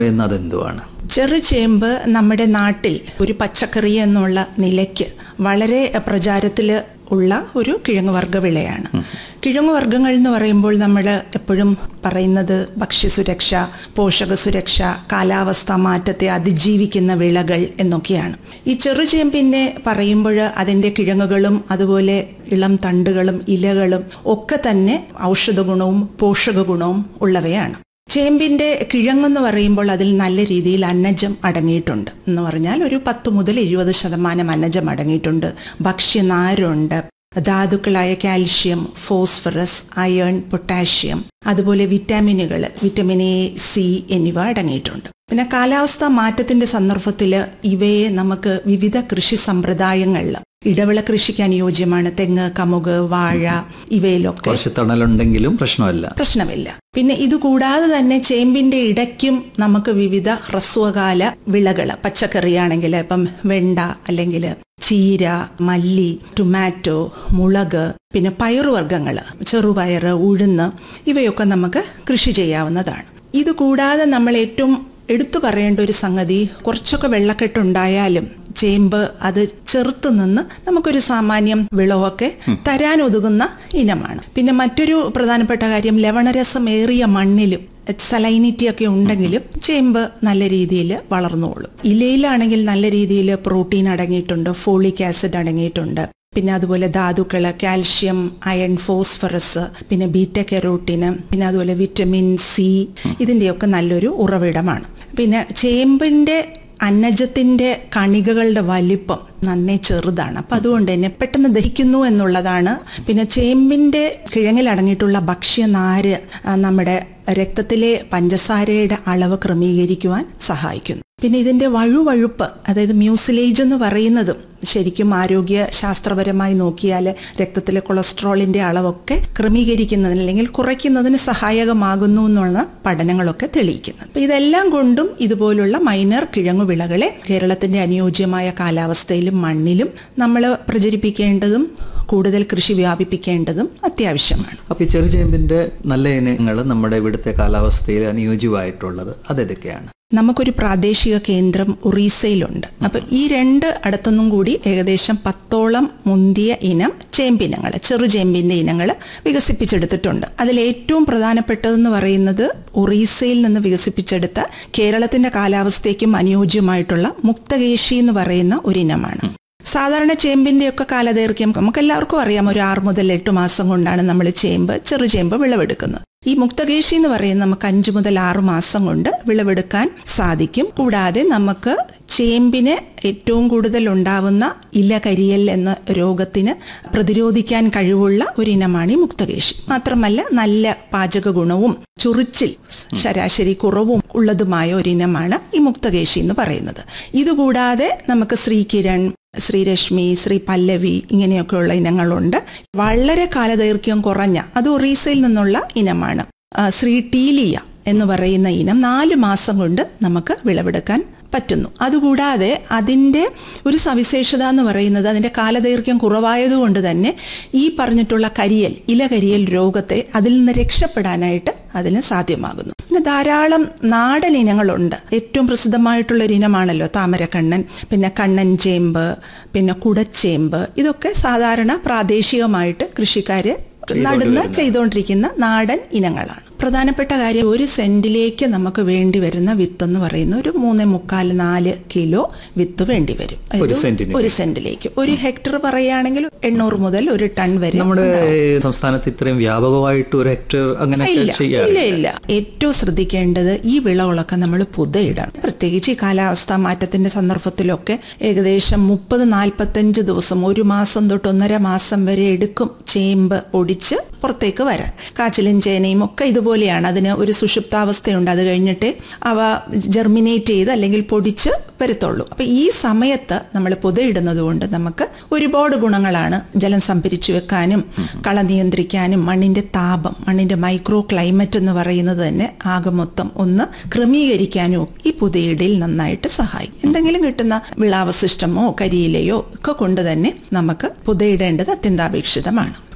എന്നതെന്തുവാണ് ചെറുചേമ്പ് നമ്മുടെ നാട്ടിൽ ഒരു പച്ചക്കറി എന്നുള്ള നിലയ്ക്ക് വളരെ പ്രചാരത്തിൽ ഉള്ള ഒരു കിഴങ്ങുവർഗ്ഗ വിളയാണ് കിഴങ്ങുവർഗ്ഗങ്ങൾ എന്ന് പറയുമ്പോൾ നമ്മൾ എപ്പോഴും പറയുന്നത് ഭക്ഷ്യസുരക്ഷ പോഷക സുരക്ഷ കാലാവസ്ഥ മാറ്റത്തെ അതിജീവിക്കുന്ന വിളകൾ എന്നൊക്കെയാണ് ഈ ചെറുചേമ്പിനെ പറയുമ്പോൾ അതിൻ്റെ കിഴങ്ങുകളും അതുപോലെ ഇളം തണ്ടുകളും ഇലകളും ഒക്കെ തന്നെ ഔഷധ ഗുണവും പോഷക ഗുണവും ഉള്ളവയാണ് ചേമ്പിന്റെ കിഴങ്ങെന്ന് പറയുമ്പോൾ അതിൽ നല്ല രീതിയിൽ അന്നജം അടങ്ങിയിട്ടുണ്ട് എന്ന് പറഞ്ഞാൽ ഒരു പത്ത് മുതൽ എഴുപത് ശതമാനം അന്നജം അടങ്ങിയിട്ടുണ്ട് ഭക്ഷ്യനാരുണ്ട് ധാതുക്കളായ കാൽഷ്യം ഫോസ്ഫറസ് അയൺ പൊട്ടാഷ്യം അതുപോലെ വിറ്റാമിനുകൾ വിറ്റമിൻ എ സി എന്നിവ അടങ്ങിയിട്ടുണ്ട് പിന്നെ കാലാവസ്ഥാ മാറ്റത്തിന്റെ സന്ദർഭത്തിൽ ഇവയെ നമുക്ക് വിവിധ കൃഷി സമ്പ്രദായങ്ങളിൽ ഇടവിള കൃഷിക്ക് അനുയോജ്യമാണ് തെങ്ങ് കമുക് വാഴ ഇവയിലൊക്കെ കുറച്ച് തണലുണ്ടെങ്കിലും പ്രശ്നമല്ല പ്രശ്നമില്ല പിന്നെ ഇത് കൂടാതെ തന്നെ ചേമ്പിന്റെ ഇടയ്ക്കും നമുക്ക് വിവിധ ഹ്രസ്വകാല വിളകൾ പച്ചക്കറിയാണെങ്കിൽ ഇപ്പം വെണ്ട അല്ലെങ്കിൽ ചീര മല്ലി ടൊമാറ്റോ മുളക് പിന്നെ പയറുവർഗ്ഗങ്ങൾ ചെറുപയർ ഉഴുന്ന് ഇവയൊക്കെ നമുക്ക് കൃഷി ചെയ്യാവുന്നതാണ് ഇത് കൂടാതെ നമ്മൾ ഏറ്റവും എടുത്തു പറയേണ്ട ഒരു സംഗതി കുറച്ചൊക്കെ വെള്ളക്കെട്ടുണ്ടായാലും ചേമ്പ് അത് ചെറുത്തു നിന്ന് നമുക്കൊരു സാമാന്യം വിളവൊക്കെ തരാൻ ഒതുങ്ങുന്ന ഇനമാണ് പിന്നെ മറ്റൊരു പ്രധാനപ്പെട്ട കാര്യം ലവണരസമേറിയ മണ്ണിലും സലൈനിറ്റി ഒക്കെ ഉണ്ടെങ്കിലും ചേമ്പ് നല്ല രീതിയിൽ വളർന്നോളും ഇലയിലാണെങ്കിൽ നല്ല രീതിയിൽ പ്രോട്ടീൻ അടങ്ങിയിട്ടുണ്ട് ഫോളിക് ആസിഡ് അടങ്ങിയിട്ടുണ്ട് പിന്നെ അതുപോലെ ധാതുക്കൾ കാൽഷ്യം അയൺ ഫോസ്ഫറസ് പിന്നെ ബീറ്റ കെറോട്ടിന് പിന്നെ അതുപോലെ വിറ്റമിൻ സി ഇതിൻ്റെയൊക്കെ നല്ലൊരു ഉറവിടമാണ് പിന്നെ ചേമ്പിൻ്റെ അന്നജത്തിന്റെ കണികകളുടെ വലിപ്പം നന്നേ ചെറുതാണ് അപ്പം അതുകൊണ്ട് തന്നെ പെട്ടെന്ന് ദഹിക്കുന്നു എന്നുള്ളതാണ് പിന്നെ ചേമ്പിന്റെ കിഴങ്ങിൽ അടങ്ങിയിട്ടുള്ള ഭക്ഷ്യനാര് ആ, നമ്മുടെ രക്തത്തിലെ പഞ്ചസാരയുടെ അളവ് ക്രമീകരിക്കുവാൻ സഹായിക്കുന്നു പിന്നെ ഇതിന്റെ വഴുവഴുപ്പ് അതായത് മ്യൂസിലേജ് എന്ന് പറയുന്നതും ശരിക്കും ആരോഗ്യ ശാസ്ത്രപരമായി നോക്കിയാൽ രക്തത്തിലെ കൊളസ്ട്രോളിന്റെ അളവൊക്കെ ക്രമീകരിക്കുന്നതിന് അല്ലെങ്കിൽ കുറയ്ക്കുന്നതിന് സഹായകമാകുന്നു എന്നുള്ള പഠനങ്ങളൊക്കെ തെളിയിക്കുന്നത് അപ്പൊ ഇതെല്ലാം കൊണ്ടും ഇതുപോലുള്ള മൈനർ കിഴങ്ങുവിളകളെ കേരളത്തിന്റെ അനുയോജ്യമായ കാലാവസ്ഥയിലും മണ്ണിലും നമ്മൾ പ്രചരിപ്പിക്കേണ്ടതും കൂടുതൽ കൃഷി വ്യാപിപ്പിക്കേണ്ടതും അത്യാവശ്യമാണ് അപ്പോൾ ഈ ചെറുചേമ്പിന്റെ നല്ല ഇനങ്ങൾ നമ്മുടെ ഇവിടുത്തെ കാലാവസ്ഥയിൽ അനുയോജ്യമായിട്ടുള്ളത് അതെതൊക്കെയാണ് നമുക്കൊരു പ്രാദേശിക കേന്ദ്രം ഒറീസയിലുണ്ട് അപ്പൊ ഈ രണ്ട് അടുത്തൊന്നും കൂടി ഏകദേശം പത്തോളം മുന്തിയ ഇനം ചേമ്പിനങ്ങൾ ചെറുചേമ്പിന്റെ ഇനങ്ങൾ വികസിപ്പിച്ചെടുത്തിട്ടുണ്ട് അതിൽ ഏറ്റവും പ്രധാനപ്പെട്ടതെന്ന് പറയുന്നത് ഒറീസയിൽ നിന്ന് വികസിപ്പിച്ചെടുത്ത കേരളത്തിന്റെ കാലാവസ്ഥയ്ക്കും അനുയോജ്യമായിട്ടുള്ള മുക്തകേശി എന്ന് പറയുന്ന ഒരു ഇനമാണ് സാധാരണ ചേമ്പിന്റെ ഒക്കെ കാലദൈർഘ്യം നമുക്ക് എല്ലാവർക്കും അറിയാം ഒരു ആറ് മുതൽ എട്ട് മാസം കൊണ്ടാണ് നമ്മൾ ചേമ്പ് ചെറുചേമ്പ് വിളവെടുക്കുന്നത് ഈ മുക്തകേശി എന്ന് പറയുന്നത് നമുക്ക് അഞ്ചു മുതൽ ആറ് മാസം കൊണ്ട് വിളവെടുക്കാൻ സാധിക്കും കൂടാതെ നമുക്ക് ചേമ്പിന് ഏറ്റവും കൂടുതൽ ഉണ്ടാവുന്ന ഇലകരിയൽ എന്ന രോഗത്തിന് പ്രതിരോധിക്കാൻ കഴിവുള്ള ഒരു ഇനമാണ് ഈ മുക്തകേശി മാത്രമല്ല നല്ല പാചക ഗുണവും ചുറിച്ചിൽ ശരാശരി കുറവും ഉള്ളതുമായ ഒരു ഇനമാണ് ഈ മുക്തകേശി എന്ന് പറയുന്നത് ഇതുകൂടാതെ നമുക്ക് ശ്രീകിരൺ ശ്രീരശ്മി ശ്രീ പല്ലവി ഇങ്ങനെയൊക്കെയുള്ള ഇനങ്ങളുണ്ട് വളരെ കാലദൈർഘ്യം കുറഞ്ഞ അത് ഒറീസയിൽ നിന്നുള്ള ഇനമാണ് ആ, ശ്രീ ടീലിയ എന്ന് പറയുന്ന ഇനം നാല് മാസം കൊണ്ട് നമുക്ക് വിളവെടുക്കാൻ പറ്റുന്നു അതുകൂടാതെ അതിൻ്റെ ഒരു സവിശേഷത എന്ന് പറയുന്നത് അതിൻ്റെ കാലദൈർഘ്യം കുറവായതുകൊണ്ട് തന്നെ ഈ പറഞ്ഞിട്ടുള്ള കരിയൽ ഇലകരിയൽ രോഗത്തെ അതിൽ നിന്ന് രക്ഷപ്പെടാനായിട്ട് അതിന് സാധ്യമാകുന്നു പിന്നെ ധാരാളം നാടൻ ഇനങ്ങളുണ്ട് ഏറ്റവും പ്രസിദ്ധമായിട്ടുള്ള ഒരു ഇനമാണല്ലോ താമരക്കണ്ണൻ പിന്നെ കണ്ണൻ ചേമ്പ് പിന്നെ കുടച്ചേമ്പ് ഇതൊക്കെ സാധാരണ പ്രാദേശികമായിട്ട് കൃഷിക്കാര് നടുന്ന ചെയ്തുകൊണ്ടിരിക്കുന്ന നാടൻ ഇനങ്ങളാണ് പ്രധാനപ്പെട്ട കാര്യം ഒരു സെന്റിലേക്ക് നമുക്ക് വേണ്ടി വരുന്ന വിത്ത് എന്ന് പറയുന്ന ഒരു മൂന്നേ മുക്കാൽ നാല് കിലോ വിത്ത് വേണ്ടി വരും ഒരു ഒരു- സെന്റിന്? ഒരു സെന്റിലേക്ക് ഒരു ഹെക്ടർ പറയുകയാണെങ്കിൽ എണ്ണൂറ് മുതൽ ഒരു ടൺ വരെ നമ്മുടെ സംസ്ഥാനത്ത് ഇത്രയും വ്യാപകമായിട്ട് ഒരു ഹെക്ടർ അങ്ങനെ ഇല്ല ഇല്ല ചെയ്യാറില്ല ഇല്ല ഏറ്റവും ശ്രദ്ധിക്കേണ്ടത് ഈ വിളകളൊക്കെ നമ്മൾ പുതയിടണം പ്രത്യേകിച്ച് ഈ കാലാവസ്ഥാ മാറ്റത്തിന്റെ സന്ദർഭത്തിലൊക്കെ ഏകദേശം മുപ്പത് നാൽപ്പത്തഞ്ച് ദിവസം ഒരു മാസം തൊട്ട് ഒന്നര മാസം വരെ എടുക്കും ചേമ്പ് ഒടിച്ച് പുറത്തേക്ക് വരാൻ കാച്ചിലും ചേനയും ഒക്കെ ഇതുപോലെയാണ് അതിന് ഒരു സുഷുപ്താവസ്ഥയുണ്ട് അത് കഴിഞ്ഞിട്ട് അവ ജെർമിനേറ്റ് ചെയ്ത് അല്ലെങ്കിൽ പൊടിച്ച് വരത്തുള്ളൂ അപ്പൊ ഈ സമയത്ത് നമ്മൾ പുതയിടുന്നത് കൊണ്ട് നമുക്ക് ഒരുപാട് ഗുണങ്ങളാണ് ജലം സംഭരിച്ചു വെക്കാനും കള നിയന്ത്രിക്കാനും മണ്ണിന്റെ താപം മണ്ണിന്റെ മൈക്രോ ക്ലൈമറ്റ് എന്ന് പറയുന്നത് തന്നെ ആകെ മൊത്തം ഒന്ന് ക്രമീകരിക്കാനും ഈ പുതയിടയിൽ നന്നായിട്ട് സഹായിക്കും എന്തെങ്കിലും കിട്ടുന്ന വിളാവശിഷ്ടമോ കരിയിലയോ ഒക്കെ കൊണ്ട് തന്നെ നമുക്ക് പുതയിടേണ്ടത് അത്യന്താപേക്ഷിതമാണ്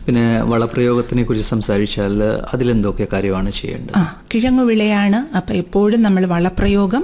പിന്നെ വളപ്രയോഗത്തിനെ കുറിച്ച് സംസാരിച്ചാൽ അതിലെന്തൊക്കെ കാര്യമാണ് ചെയ്യേണ്ടത് ആ കിഴങ്ങുവിളയാണ് അപ്പോൾ എപ്പോഴും നമ്മൾ വളപ്രയോഗം